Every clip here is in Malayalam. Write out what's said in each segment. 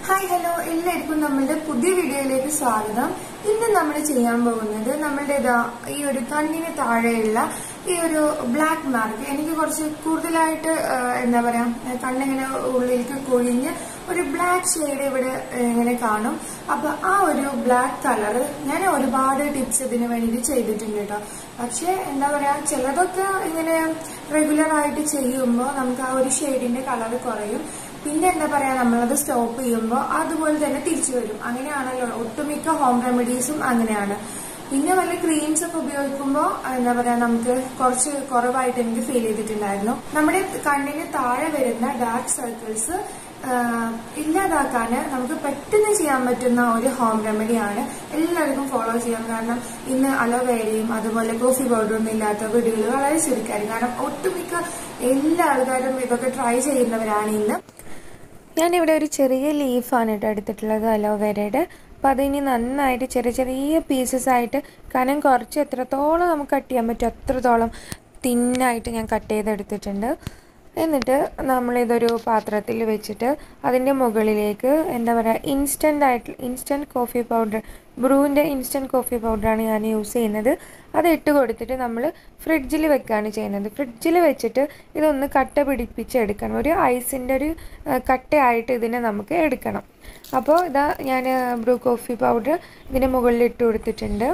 ഹായ് ഹലോ എല്ലാവർക്കും നമ്മളുടെ പുതിയ വീഡിയോയിലേക്ക് സ്വാഗതം ഇന്ന് നമ്മൾ ചെയ്യാൻ പോകുന്നത് നമ്മളുടെ ഇതാ ഈ ഒരു കണ്ണിന് താഴെയുള്ള ഈ ഒരു ബ്ലാക്ക് മാർക്ക് എനിക്ക് കുറച്ച് കൂടുതലായിട്ട് ആ, എന്താ പറയാ കണ്ണിങ്ങനെ ഉള്ളിലേക്ക് കൊഴിഞ്ഞ് ഒരു ബ്ലാക്ക് ഷെയ്ഡ് ഇവിടെ ആ, ഇങ്ങനെ കാണും അപ്പൊ ആ ഒരു ബ്ലാക്ക് കളർ ഞാൻ ഒരുപാട് ടിപ്സ് ഇതിന് വേണ്ടിയിട്ട് ചെയ്തിട്ടുണ്ട് കേട്ടോ പക്ഷെ എന്താ പറയാ ചിലതൊക്കെ ഇങ്ങനെ റെഗുലർ ആയിട്ട് ചെയ്യുമ്പോൾ നമുക്ക് ആ ഒരു ഷെയ്ഡിന്റെ കളർ കുറയും പിന്നെ എന്താ പറയാ നമ്മളത് സ്റ്റോപ്പ് ചെയ്യുമ്പോൾ അതുപോലെ തന്നെ തിരിച്ചു വരും അങ്ങനെയാണല്ലോ ഒട്ടുമിക്ക ഹോം റെമഡീസും അങ്ങനെയാണ് പിന്നെ വല്ല ക്രീംസ് ഒക്കെ ഉപയോഗിക്കുമ്പോൾ എന്താ പറയാ നമുക്ക് കുറച്ച് കുറവായിട്ട് എനിക്ക് ഫീൽ ചെയ്തിട്ടുണ്ടായിരുന്നു നമ്മുടെ കണ്ണിന് താഴെ വരുന്ന ഡാർക്ക് സർക്കിൾസ് ഇല്ലാതാക്കാൻ നമുക്ക് പെട്ടെന്ന് ചെയ്യാൻ പറ്റുന്ന ഒരു ഹോം റെമഡിയാണ് എല്ലാവർക്കും ഫോളോ ചെയ്യാം കാരണം ഇന്ന് അലോവേരയും അതുപോലെ കോഫി പൗഡറൊന്നും ഇല്ലാത്ത വീടുകൾ വളരെ ചുരുക്കമായിരിക്കും കാരണം ഒട്ടുമിക്ക എല്ലാ ആൾക്കാരും ഇതൊക്കെ ട്രൈ ചെയ്യുന്നവരാണ് ഇന്ന് ഞാനിവിടെ ഒരു ചെറിയ ലീഫാണ് കേട്ടോ എടുത്തിട്ടുള്ളത് അലോവേരയുടെ അപ്പോൾ അതിനി നന്നായിട്ട് ചെറിയ ചെറിയ പീസസ് ആയിട്ട് കനം കുറച്ച് എത്രത്തോളം നമുക്ക് കട്ട് ചെയ്യാൻ പറ്റും അത്രത്തോളം തിന്നായിട്ട് ഞാൻ കട്ട് ചെയ്തെടുത്തിട്ടുണ്ട് എന്നിട്ട് നമ്മളിതൊരു പാത്രത്തിൽ വെച്ചിട്ട് അതിൻ്റെ മുകളിലേക്ക് എന്താ പറയുക ഇൻസ്റ്റൻ്റ് ആയിട്ട് ഇൻസ്റ്റൻറ്റ് കോഫി പൗഡർ ബ്രൂവിൻ്റെ ഇൻസ്റ്റൻറ്റ് കോഫി പൗഡറാണ് ഞാൻ യൂസ് ചെയ്യുന്നത് അത് ഇട്ട് കൊടുത്തിട്ട് നമ്മൾ ഫ്രിഡ്ജിൽ വെക്കുകയാണ് ചെയ്യുന്നത് ഫ്രിഡ്ജിൽ വെച്ചിട്ട് ഇതൊന്ന് കട്ട പിടിപ്പിച്ചെടുക്കണം ഒരു ഐസിൻ്റെ ഒരു ആ, കട്ടയായിട്ട് ഇതിനെ നമുക്ക് എടുക്കണം അപ്പോൾ ഇതാ ഞാൻ ബ്രൂ കോഫി പൗഡർ ഇതിൻ്റെ മുകളിൽ ഇട്ട് കൊടുത്തിട്ടുണ്ട്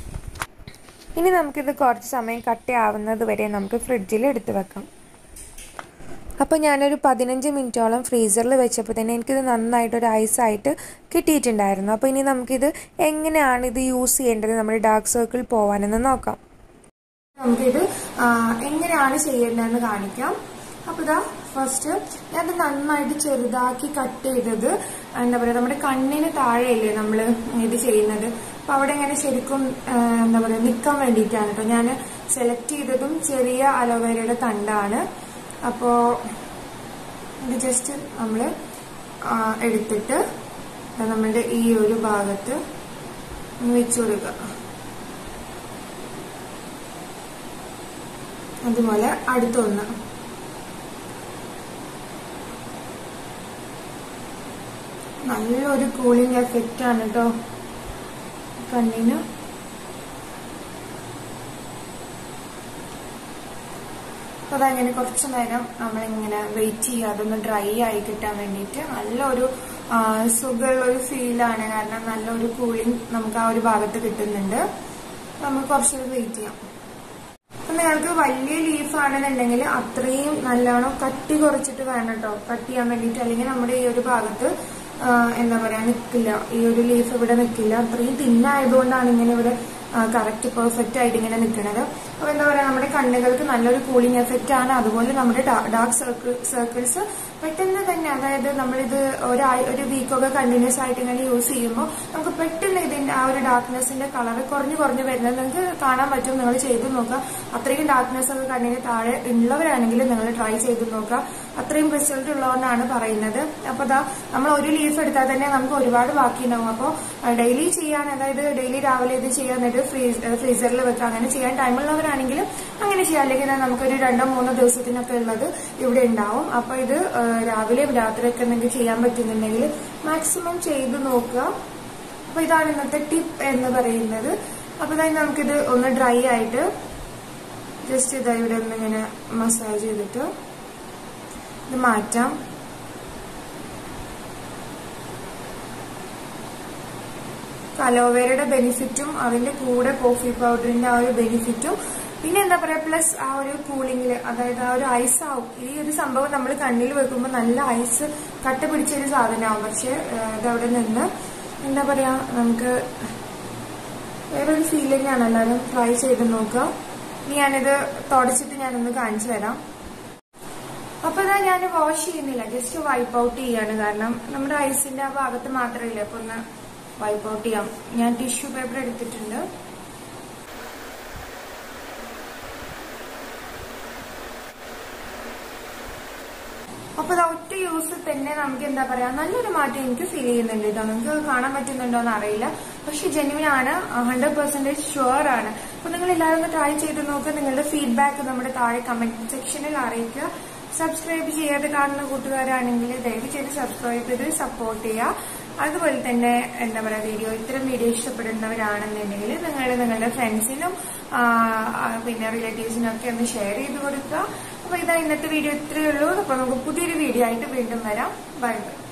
ഇനി നമുക്കിത് കുറച്ച് സമയം കട്ടയാവുന്നത് വരെ നമുക്ക് ഫ്രിഡ്ജിൽ എടുത്ത് വെക്കാം അപ്പോൾ ഞാനൊരു പതിനഞ്ച് മിനിറ്റോളം ഫ്രീസറിൽ വെച്ചപ്പോൾ തന്നെ എനിക്കിത് നന്നായിട്ടൊരു ഐസായിട്ട് കിട്ടിയിട്ടുണ്ടായിരുന്നു അപ്പോൾ ഇനി നമുക്കിത് എങ്ങനെയാണ് ഇത് യൂസ് ചെയ്യേണ്ടത് നമ്മുടെ ഡാർക്ക് സർക്കിൾ പോകാനെന്ന് നോക്കാം നമുക്കിത് ആ, എങ്ങനെയാണ് ചെയ്യേണ്ടതെന്ന് കാണിക്കാം അപ്പൊ ഇതാ ഫസ്റ്റ് ഞാൻ നന്നായിട്ട് ചെറുതാക്കി കട്ട് ചെയ്തത് എന്താ പറയാ നമ്മുടെ കണ്ണിന് താഴെയല്ലേ നമ്മൾ ഇത് ചെയ്യുന്നത് അപ്പൊ അവിടെ ഇങ്ങനെ ശരിക്കും ആ, എന്താ പറയാ നിക്കാൻ വേണ്ടിയിട്ടാണ് കേട്ടോ ഞാൻ സെലക്ട് ചെയ്തതും ചെറിയ അലോവേരയുടെ തണ്ടാണ് അപ്പോ ഇത് ജസ്റ്റ് നമ്മള് ആ, എടുത്തിട്ട് ദാ നമ്മളുടെ ഈ ഒരു ഭാഗത്ത് ഒന്ന് വെച്ചു കൊടുക്കുക അതുപോലെ അടുത്തൊന്ന് നല്ലൊരു കൂളിംഗ് എഫക്റ്റ് ആണ് കേട്ടോ കണ്ണിന് അപ്പൊ അതങ്ങനെ കുറച്ചു നേരം നമ്മളിങ്ങനെ വെയിറ്റ് ചെയ്യുക അതൊന്ന് ഡ്രൈ ആയി കിട്ടാൻ വേണ്ടിയിട്ട് നല്ലൊരു ആ, സുഖമുള്ള ഒരു ഫീലാണ് കാരണം നല്ലൊരു കൂളിംഗ് നമുക്ക് ആ ഒരു ഭാഗത്ത് കിട്ടുന്നുണ്ട് നമുക്ക് കുറച്ചൊരു വെയിറ്റ് ചെയ്യാം അപ്പൊ നിങ്ങൾക്ക് വലിയ ലീഫ് ആണെന്നുണ്ടെങ്കിൽ അത്രയും നല്ലോണം കട്ടി കുറച്ചിട്ട് വേണം കേട്ടോ കട്ട് ചെയ്യാൻ വേണ്ടിയിട്ട് അല്ലെങ്കിൽ നമ്മുടെ ഈ ഒരു ഭാഗത്ത് ആ, എന്താ പറയാ നിൽക്കില്ല ഈ ഒരു ലീഫ് ഇവിടെ നിൽക്കില്ല അത്രയും തിന്നായതുകൊണ്ടാണ് ഇങ്ങനെ ഇവിടെ കറക്റ്റ് പെർഫെക്റ്റ് ആയിട്ട് ഇങ്ങനെ നിൽക്കുന്നത് അപ്പൊ എന്താ പറയാ നമ്മുടെ കണ്ണുകൾക്ക് നല്ലൊരു കൂളിംഗ് എഫക്റ്റ് ആണ് അതുപോലെ നമ്മുടെ ഡാർക്ക് സർക്കിൾ സർക്കിൾസ് പെട്ടെന്ന് തന്നെ അതായത് നമ്മളിത് ഒരാ- ഒരു വീക്കൊക്കെ കണ്ടിന്യൂസ് ആയിട്ട് ഇങ്ങനെ യൂസ് ചെയ്യുമ്പോൾ നമുക്ക് പെട്ടെന്ന് ഇതിന്റെ ആ ഒരു ഡാർക്ക്നെസിന്റെ കളർ കുറഞ്ഞു കുറഞ്ഞു വരുന്നത് നിങ്ങൾക്ക് കാണാൻ പറ്റും നിങ്ങൾ ചെയ്തു നോക്കുക അത്രയും ഡാർക്ക്നെസ് ഒക്കെ കണ്ണിന് താഴെ ഉള്ളവരാണെങ്കിൽ നിങ്ങൾ ട്രൈ ചെയ്ത് നോക്കുക അത്രയും റിസൾട്ട് ഉള്ളതെന്നാണ് പറയുന്നത് അപ്പൊ ദാ നമ്മൾ ഒരു ലീഫ് എടുത്താൽ തന്നെ നമുക്ക് ഒരുപാട് ബാക്കി ഉണ്ടാവും അപ്പോൾ ഡെയിലി ചെയ്യാൻ അതായത് ഡെയിലി രാവിലെ ഇത് ചെയ്യാൻ എന്നിട്ട് ഫ്രീസറിൽ വെക്കുക അങ്ങനെ ചെയ്യാൻ ടൈമുള്ളവരാണെങ്കിൽ അങ്ങനെ ചെയ്യാം അല്ലെങ്കിൽ ദാ നമുക്കൊരു രണ്ടോ മൂന്നോ ദിവസത്തിനൊക്കെ ഉള്ളത് ഇവിടെ ഉണ്ടാവും അപ്പൊ ഇത് ആ, രാവിലെയും രാത്രിയൊക്കെ നിങ്ങൾക്ക് ചെയ്യാൻ പറ്റുന്നുണ്ടെങ്കിൽ മാക്സിമം ചെയ്ത് നോക്കുക അപ്പൊ ഇതാണ് ഇന്നത്തെ ടിപ്പ് എന്ന് പറയുന്നത് അപ്പൊ തന്നെ നമുക്കിത് ഒന്ന് ഡ്രൈ ആയിട്ട് ജസ്റ്റ് ഇതാ ഇവിടെ ഒന്ന് ഇങ്ങനെ മസാജ് ചെയ്തിട്ട് ഇത് മാറ്റാം അലോവേരയുടെ ബെനിഫിറ്റും അതിന്റെ കൂടെ കോഫി പൗഡറിന്റെ ആ ഒരു ബെനിഫിറ്റും പിന്നെ എന്താ പറയാ പ്ലസ് ആ ഒരു കൂളിംഗില് അതായത് ആ ഒരു ഐസ് ആവും ഈ ഒരു സംഭവം നമ്മൾ കണ്ണിൽ വെക്കുമ്പോൾ നല്ല ഐസ് കട്ട പിടിച്ചൊരു സാധനമാവും പക്ഷെ ഇതവിടെ നിന്ന് എന്താ പറയാ നമുക്ക് വേറൊരു ഫീലിംഗ് ആണ് എല്ലാവരും ട്രൈ ചെയ്ത് നോക്കുക ഇനി ഞാനിത് തുടച്ചിട്ട് ഞാനൊന്ന് കാണിച്ചു തരാം അപ്പൊ ഇതാ ഞാൻ വാഷ് ചെയ്യുന്നില്ല ജസ്റ്റ് വൈപ്പ് ഔട്ട് ചെയ്യാണ് കാരണം നമ്മുടെ ഐസിന്റെ ആ ഭാഗത്ത് മാത്രമല്ലേ അപ്പൊ ഒന്ന് വൈപ്പ് ഔട്ട് ചെയ്യാം ഞാൻ ടിഷ്യൂ പേപ്പർ എടുത്തിട്ടുണ്ട് അപ്പൊ ഇത് ഒറ്റ യൂസ് തന്നെ നമുക്ക് എന്താ പറയാ നല്ലൊരു മാറ്റം എനിക്ക് ഫീൽ ചെയ്യുന്നുണ്ട് കേട്ടോ നിങ്ങൾക്ക് കാണാൻ പറ്റുന്നുണ്ടോ എന്ന് അറിയില്ല പക്ഷെ ജെന്യുവൻ ആണ് ഹൺഡ്രഡ് പെർസെന്റേജ് ഷുവർ ആണ് അപ്പൊ നിങ്ങൾ എല്ലാവരും ഒന്ന് ട്രൈ ചെയ്ത് നോക്കുക നിങ്ങളുടെ ഫീഡ്ബാക്ക് നമ്മുടെ താഴെ കമന്റ് സെക്ഷനിൽ അറിയിക്കുക സബ്സ്ക്രൈബ് ചെയ്യാതെ കാണുന്ന കൂട്ടുകാരാണെങ്കിൽ ദയവ് ചെയ്ത് സബ്സ്ക്രൈബ് ചെയ്ത് സപ്പോർട്ട് ചെയ്യുക അതുപോലെ തന്നെ എന്താ പറയാ വീഡിയോ ഇത്തരം വീഡിയോ ഇഷ്ടപ്പെടുന്നവരാണെന്നുണ്ടെങ്കിൽ നിങ്ങൾ നിങ്ങളുടെ ഫ്രണ്ട്സിനും ആ, ആ, പിന്നെ റിലേറ്റീവ്സിനും ഒക്കെ ഒന്ന് ഷെയർ ചെയ്ത് കൊടുക്കുക അപ്പൊ ഇതാ ഇന്നത്തെ വീഡിയോ ഇത്രയേ ഉള്ളൂ അപ്പൊ നമുക്ക് പുതിയൊരു വീഡിയോ ആയിട്ട് വീണ്ടും വരാം ബൈ ബൈ